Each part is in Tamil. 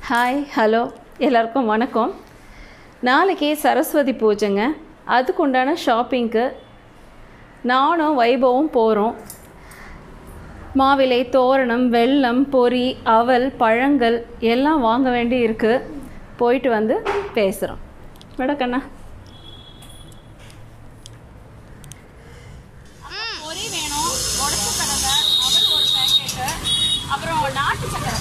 ஹாய் ஹலோ எல்லாருக்கும் வணக்கம் நாளைக்கு சரஸ்வதி பூஜைங்க அதுக்கு உண்டான ஷாப்பிங்க்கு நானும் வைபவும் போகிறோம் மாவிலை தோரணம் வெல்லம் பொரி அவல் பழங்கள் எல்லாம் வாங்க வேண்டி இருக்குது போயிட்டு வந்து பேசுகிறோம் மேடக்கண்ணா பொரி வேணும் உடச்ச கடலை அவல் ஒரு பேக்கெட்டு அப்புறம் நாட்டு சக்கரை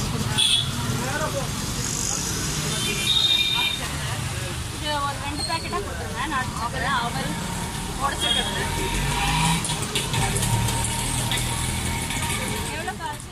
இது ஒரு ரெண்டு பேக்கெட்டாக கொடுத்துருங்க நாட்டு சக்கரை அவல் உடச்ச கடலை எவ்வளோ காசு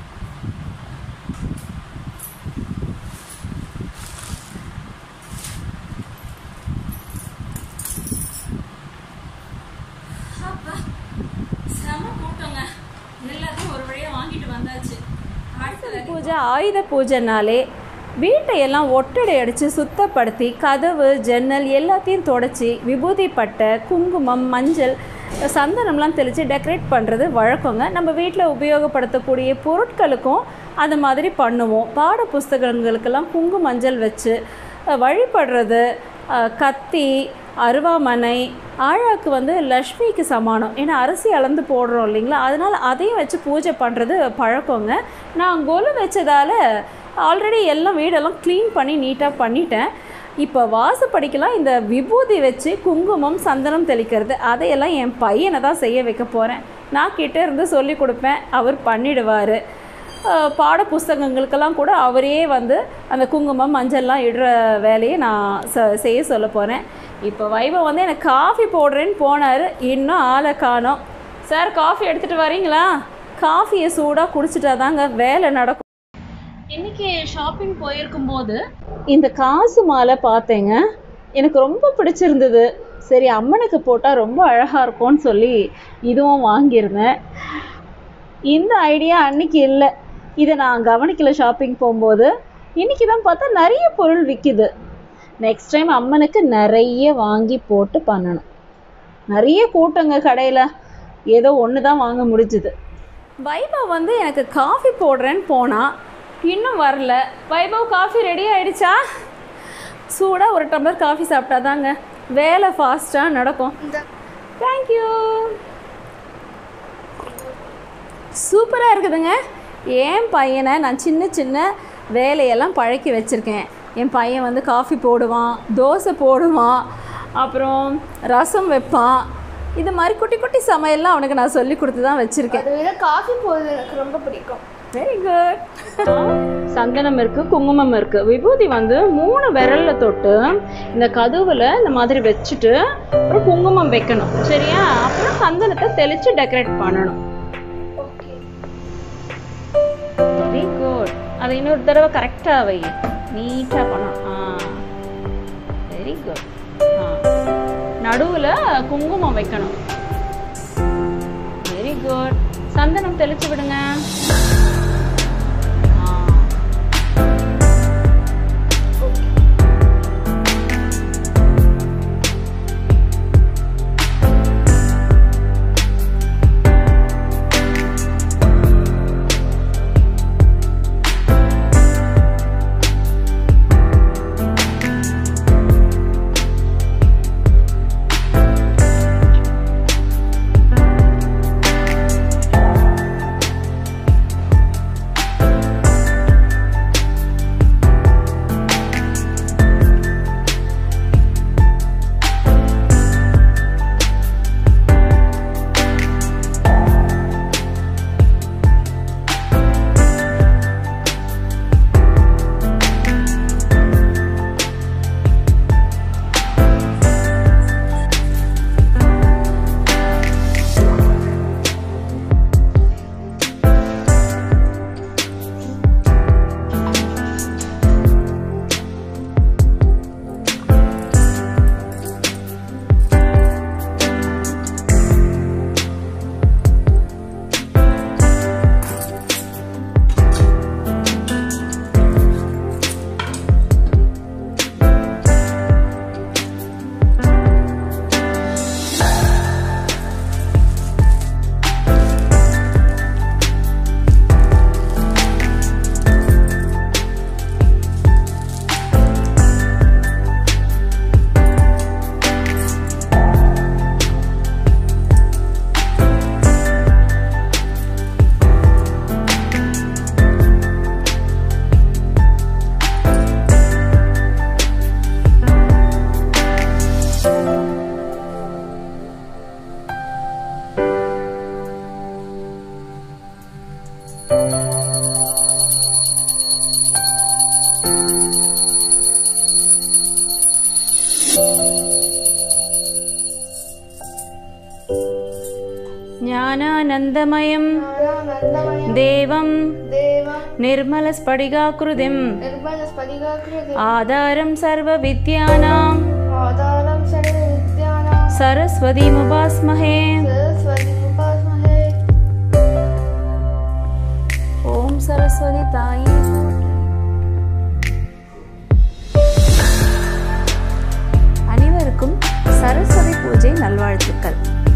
அப்பா, செம கூட்டங்க. எல்லாத்தையும் ஒரு வழியா வாங்கிட்டு வந்தாச்சு. அடுத்த பூஜை ஆயுத பூஜைனாலே வீட்டை எல்லாம் ஒட்டடை அடித்து சுத்தப்படுத்தி கதவு ஜன்னல் எல்லாத்தையும் தொடச்சி விபூதி பட்டை குங்குமம் மஞ்சள் சந்தனம்லாம் தெளித்து டெக்கரேட் பண்ணுறது வழக்கங்க நம்ம வீட்டில் உபயோகப்படுத்தக்கூடிய பொருட்களுக்கும் அது மாதிரி பண்ணுவோம் பாட புஸ்தகங்களுக்கெல்லாம் குங்கு மஞ்சள் வச்சு அஹ், வழிபடுறது அஹ், கத்தி அருவாமனை ஆழாக்கு வந்து லக்ஷ்மிக்கு சமானம் ஏன்னா அரிசி அளந்து போடுறோம் இல்லைங்களா அதனால் அதையும் வச்சு பூஜை பண்ணுறது பழக்கங்க நான் கொலு வச்சதால் ஆல்ரெடி எல்லாம் வீடெல்லாம் க்ளீன் பண்ணி நீட்டாக பண்ணிட்டேன் இப்போ வாசப்படிக்கெல்லாம் இந்த விபூதி வச்சு குங்குமம் சந்தனம் தெளிக்கிறது அதையெல்லாம் என் பையனை தான் செய்ய வைக்க போகிறேன் நான் கிட்ட இருந்து சொல்லி கொடுப்பேன் அவர் பண்ணிடுவார் அஹ் பாட புஸ்தகங்களுக்கெல்லாம் கூட அவரே வந்து அந்த குங்குமம் மஞ்சள்லாம் இடுற வேலையை நான் ச செய்ய சொல்ல போகிறேன் இப்போ வைபவ் வந்து எனக்கு காஃபி போடுறேன்னு போனார் இன்னும் ஆளை காணோம் சார் காஃபி எடுத்துகிட்டு வரீங்களா காஃபியை சூடாக குடிச்சிட்டா தாங்க வேலை நடக்கும் இன்னைக்கு ஷாப்பிங் போயிருக்கும்போது இந்த காசு மாலை பார்த்தேங்க எனக்கு ரொம்ப பிடிச்சிருந்தது சரி அம்மனுக்கு போட்டால் ரொம்ப அழகாக இருக்கும்னு சொல்லி இதுவும் வாங்கியிருந்தேன் இந்த ஐடியா அன்னைக்கு இல்லை இதை நான் கவனிக்கல ஷாப்பிங் போகும்போது இன்னைக்கு தான் பார்த்தா நிறைய பொருள் விற்கிது நெக்ஸ்ட் டைம் அம்மனுக்கு நிறைய வாங்கி போட்டு பண்ணணும் நிறைய கூட்டங்க கடையில் ஏதோ ஒன்று தான் வாங்க முடிஞ்சுது வைபவ் வந்து எனக்கு காஃபி போடுறேன்னு போனால் இன்னும் வரல வைபவ் காஃபி ரெடி ஆயிடுச்சா சூடாக ஒரு டம்ளர் காஃபி சாப்பிட்டாதாங்க வேலை ஃபாஸ்ட்டாக நடக்கும் தேங்க்யூ சூப்பராக இருக்குதுங்க என் பையனை நான் சின்ன சின்ன வேலையெல்லாம் பழக்கி வச்சுருக்கேன் என் பையன் வந்து காஃபி போடுவான் தோசை போடுவான் அப்புறம் ரசம் வைப்பான் இது மாதிரி குட்டி குட்டி சமையல்லாம் அவனுக்கு நான் சொல்லி கொடுத்து தான் வச்சுருக்கேன் அதை விட காஃபி போடுறது எனக்கு ரொம்ப பிடிக்கும் வெரி குட் சந்தனம் இருக்கு குங்குமம் இருக்கு விபூதி வந்து மூணு விரல்ல தொட்டு இந்த கதவுல இந்த மாதிரி வச்சுட்டு அப்புறம் குங்குமம் வைக்கணும் சரியா அப்புறம் சந்தனத்தை தெளிச்சு டெக்கரேட் பண்ணணும் ஓகே வெரி குட் அதை இன்னொரு தடவை கரெக்டாக வை நீட்டாக பண்ணணும் ஆ வெரி குட் ஆ நடுவில் குங்குமம் வைக்கணும் வெரி குட் சந்தனம் தெளிச்சு விடுங்க ஆ ஞானானந்தமயம் ஞானானந்தமயம் தேவம் தேவம் निर्मलस्फटिकाकृतिं निर्मलस्फटिकाकृतिम् आधारं सर्वविद्यानाम् आधारं सर्वविद्यानां सरस्वतीमुपास्महे सरस्वतीमुपास्महे ॐ सरस्वती तायि அனைவருக்கும் சரஸ்வதி பூஜை நல்வாழ்த்துக்கள்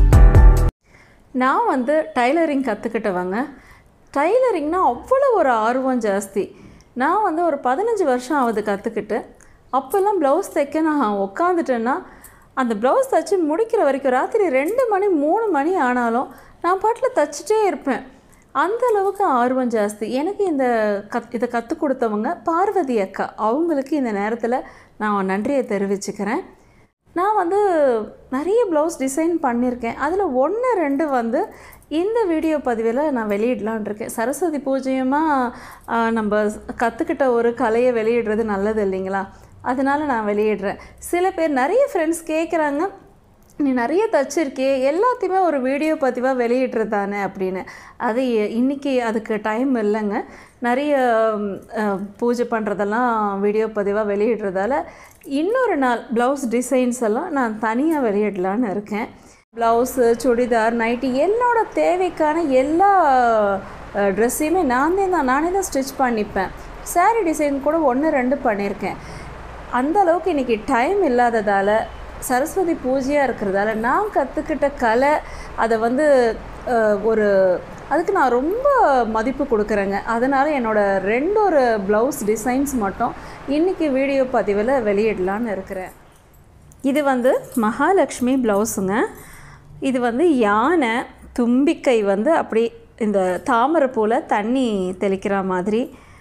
நான் வந்து டைலரிங் கற்றுக்கிட்டவங்க டைலரிங்னா அவ்வளோ ஒரு ஆர்வம் ஜாஸ்தி நான் வந்து ஒரு பதினஞ்சு வருஷம் ஆகுது கற்றுக்கிட்டு அப்போல்லாம் ப்ளவுஸ் தைக்க நான் உட்காந்துட்டேன்னா அந்த ப்ளவுஸ் தைச்சி முடிக்கிற வரைக்கும் ராத்திரி ரெண்டு மணி மூணு மணி ஆனாலும் நான் பாட்டில் தைச்சிட்டே இருப்பேன் அந்த அளவுக்கு ஆர்வம் ஜாஸ்தி எனக்கு இந்த கத் இதை கற்றுக் கொடுத்தவங்க பார்வதி அக்கா அவங்களுக்கு இந்த நேரத்தில் நான் நன்றியை தெரிவிச்சுக்கிறேன் நான் வந்து நிறைய ப்ளவுஸ் டிசைன் பண்ணியிருக்கேன் அதில் ஒன்று ரெண்டு வந்து இந்த வீடியோ பதிவில் நான் வெளியிடலான் இருக்கேன் சரஸ்வதி பூஜ்ஜியமாக நம்ம கற்றுக்கிட்ட ஒரு கலையை வெளியிடுறது நல்லது இல்லைங்களா அதனால் நான் வெளியிடுறேன் சில பேர் நிறைய ஃப்ரெண்ட்ஸ் கேட்குறாங்க நீ நிறைய தச்சிருக்கே எல்லாத்தையுமே ஒரு வீடியோ பதிவாக வெளியிடுறது தானே அப்படின்னு அது எ- இன்னைக்கு அதுக்கு டைம் இல்லைங்க நிறைய ம், அஹ், பூஜை பண்ணுறதெல்லாம் வீடியோ பதிவாக வெளியிடுறதால இன்னொரு நாள் ப்ளவுஸ் டிசைன்ஸ் எல்லாம் நான் தனியாக வெளியிடலான்னு இருக்கேன் ப்ளவுஸு சுடிதார் நைட்டி என்னோட தேவைக்கான எல்லா ட்ரெஸ்ஸையுமே நானே தான் நானே தான் ஸ்டிச் பண்ணிப்பேன் saree டிசைன் கூட ஒன்று ரெண்டு பண்ணியிருக்கேன் அந்த அளவுக்கு இன்றைக்கி டைம் இல்லாததால் சரஸ்வதி பூஜையாக இருக்கிறதால நான் கற்றுக்கிட்ட கலை அதை வந்து அஹ், ஒரு அதுக்கு நான் ரொம்ப மதிப்பு கொடுக்குறேங்க அதனால் என்னோடய ரெண்டு ஒரு ப்ளவுஸ் டிசைன்ஸ் மட்டும் இன்றைக்கி வீடியோ பதிவில் வெளியிடலான்னு இருக்கிறேன் இது வந்து மகாலட்சுமி ப்ளவுஸுங்க இது வந்து யானை தும்பிக்கை வந்து அப்படி இந்த தாமரை போல் தண்ணி தெளிக்கிற மாதிரி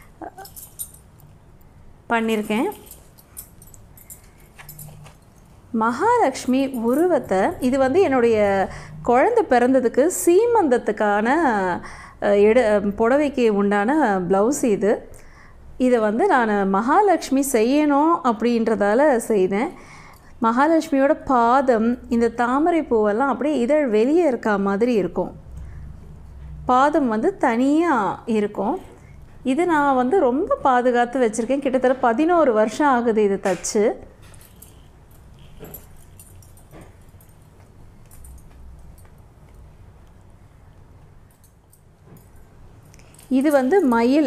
பண்ணியிருக்கேன் மகாலட்சுமி உருவத்தை இது வந்து என்னுடைய குழந்தை பிறந்ததுக்கு சீமந்தத்துக்கான அஹ், எடு புடவைக்கு உண்டான ப்ளவுஸ் இது இதை வந்து நான் மகாலட்சுமி செய்யணும் அப்படின்றதால செய்தேன் மகாலட்சுமியோட பாதம் இந்த தாமரை பூவெல்லாம் அப்படியே இதழ் வெளியே இருக்கா மாதிரி இருக்கும் பாதம் வந்து தனியாக இருக்கும் இது நான் வந்து ரொம்ப பாதுகாத்து வச்சுருக்கேன் கிட்டத்தட்ட பதினோரு வருஷம் ஆகுது இது தச்சு இது வந்து மயில்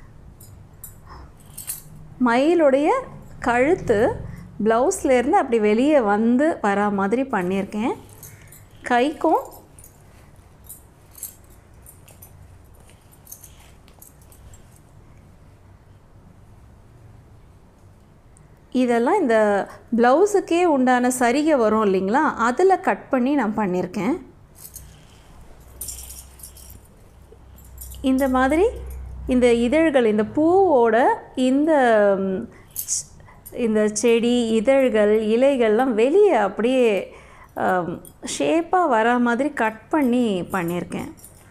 மயிலுடைய கழுத்து ப்ளவுஸ்லேருந்து அப்படி வெளியே வந்து வரா மாதிரி பண்ணியிருக்கேன் கைக்கும் இதெல்லாம் இந்த ப்ளவுஸுக்கே உண்டான சரிகை வரும் இல்லைங்களா அதில் கட் பண்ணி நான் பண்ணியிருக்கேன் இந்த மாதிரி இந்த இதழ்கள் இந்த பூவோட இந்த ம், ச்- இந்த செடி இதழ்கள் இலைகள்லாம் வெளியே அப்படியே ஷேப்பாக வர மாதிரி கட் பண்ணி பண்ணியிருக்கேன்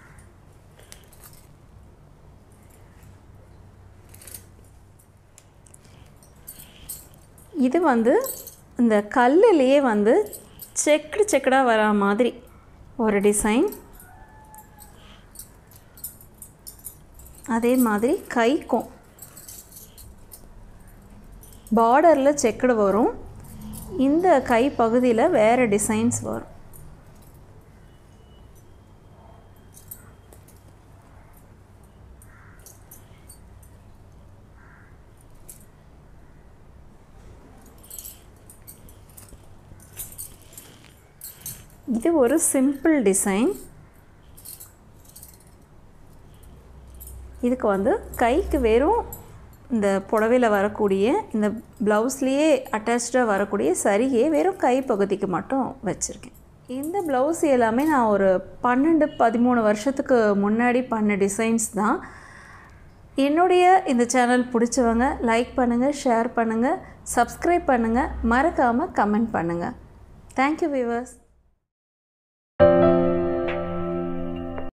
இது வந்து இந்த கல்லுலேயே வந்து செக்குடு செக்குடாக வரா மாதிரி ஒரு டிசைன் அதே மாதிரி கைக்கும் பார்டரில் செக்குடு வரும் இந்த கை பகுதியில் வேறு டிசைன்ஸ் வரும் இது ஒரு சிம்பிள் டிசைன் இதுக்கு வந்து கைக்கு வெறும் இந்த புடவையில் வரக்கூடிய இந்த ப்ளவுஸ்லேயே அட்டாச்சாக வரக்கூடிய சரிகையை வெறும் கை பகுதிக்கு மட்டும் வச்சுருக்கேன் இந்த ப்ளவுஸ் எல்லாமே நான் ஒரு பன்னெண்டு பதிமூணு வருஷத்துக்கு முன்னாடி பண்ண டிசைன்ஸ் தான் என்னுடைய இந்த சேனல் பிடிச்சவங்க லைக் பண்ணுங்கள் ஷேர் பண்ணுங்கள் சப்ஸ்கிரைப் பண்ணுங்கள் மறக்காமல் கமெண்ட் பண்ணுங்கள் தேங்க்யூ வியூவர்ஸ்